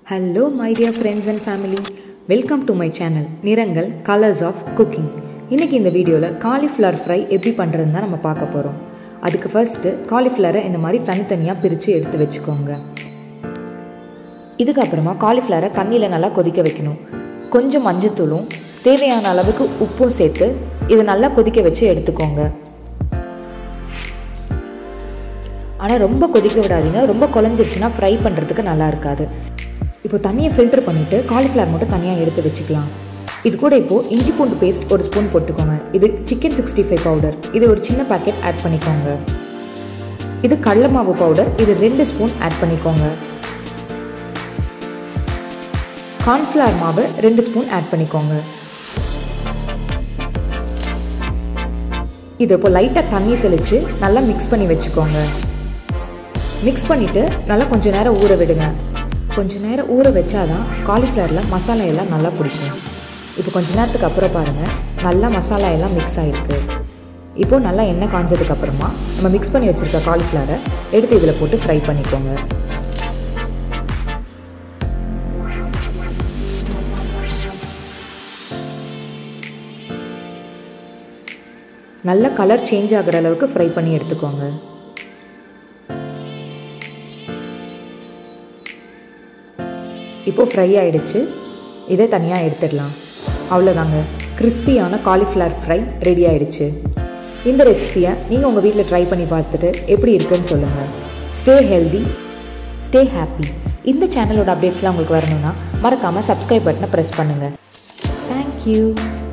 hello my dear friends and family welcome to my channel நிறங்கள் colours of cooking இன்றைக்கி இந்த வீடியோவில் cauliflower fry எப்படி பண்ணுறதுன்னு தான் நம்ம பார்க்க போகிறோம் அதுக்கு ஃபர்ஸ்ட்டு காலிஃப்ளவரை இந்த மாதிரி தனித்தனியாக பிரித்து எடுத்து வச்சுக்கோங்க இதுக்கப்புறமா காலிஃப்ளவரை தண்ணியில் நல்லா கொதிக்க வைக்கணும் கொஞ்சம் மஞ்சத்தூளும் தேவையான அளவுக்கு உப்பும் சேர்த்து இது நல்லா கொதிக்க வச்சு எடுத்துக்கோங்க ஆனால் ரொம்ப கொதிக்க விடாதீங்க ரொம்ப குழஞ்சிருச்சுன்னா ஃப்ரை பண்ணுறதுக்கு நல்லா இருக்காது இப்போ தண்ணியை ஃபில்டர் பண்ணிவிட்டு காலிஃப்ளவர் மட்டும் தனியாக எடுத்து வச்சுக்கலாம் இது கூட இப்போது இஞ்சி பூண்டு பேஸ்ட் ஒரு ஸ்பூன் போட்டுக்கோங்க இது சிக்கன் சிக்ஸ்டி ஃபைவ் பவுடர் இது ஒரு சின்ன பேக்கெட் ஆட் பண்ணிக்கோங்க இது கடல மாவு பவுடர் இது ரெண்டு ஸ்பூன் ஆட் பண்ணிக்கோங்க கார்ன்ஃப்ளவர் மாவு ரெண்டு ஸ்பூன் ஆட் பண்ணிக்கோங்க இது இப்போ லைட்டாக தண்ணி தெளித்து நல்லா மிக்ஸ் பண்ணி வச்சுக்கோங்க மிக்ஸ் பண்ணிவிட்டு நல்லா கொஞ்சம் நேரம் ஊற விடுங்க கொஞ்சம் நேரம் ஊற வச்சாதான் காலிஃப்ளவரில் மசாலா எல்லாம் நல்லா பிடிக்கும் இப்போ கொஞ்ச நேரத்துக்கு அப்புறம் பாருங்கள் நல்லா மசாலா எல்லாம் மிக்ஸ் ஆகிருக்கு இப்போது நல்லா எண்ணெய் காஞ்சதுக்கப்புறமா நம்ம மிக்ஸ் பண்ணி வச்சுருக்க காலிஃப்ளவரை எடுத்து இதில் போட்டு ஃப்ரை பண்ணிக்கோங்க நல்ல கலர் சேஞ்ச் ஆகிற அளவுக்கு ஃப்ரை பண்ணி எடுத்துக்கோங்க இப்போது ஃப்ரை ஆகிடுச்சு இதை தனியாக எடுத்துடலாம் அவ்வளோதாங்க கிறிஸ்பியான காலிஃப்ளவர் ஃப்ரை ரெடி ஆகிடுச்சு இந்த ரெசிபியை நீங்கள் உங்கள் வீட்டில் ட்ரை பண்ணி பார்த்துட்டு எப்படி இருக்குன்னு சொல்லுங்கள் ஸ்டே ஹெல்தி ஸ்டே ஹாப்பி இந்த சேனலோட அப்டேட்ஸ்லாம் உங்களுக்கு வரணும்னா மறக்காமல் சப்ஸ்கிரைப் பட்டனை ப்ரெஸ் பண்ணுங்கள் தேங்க்யூ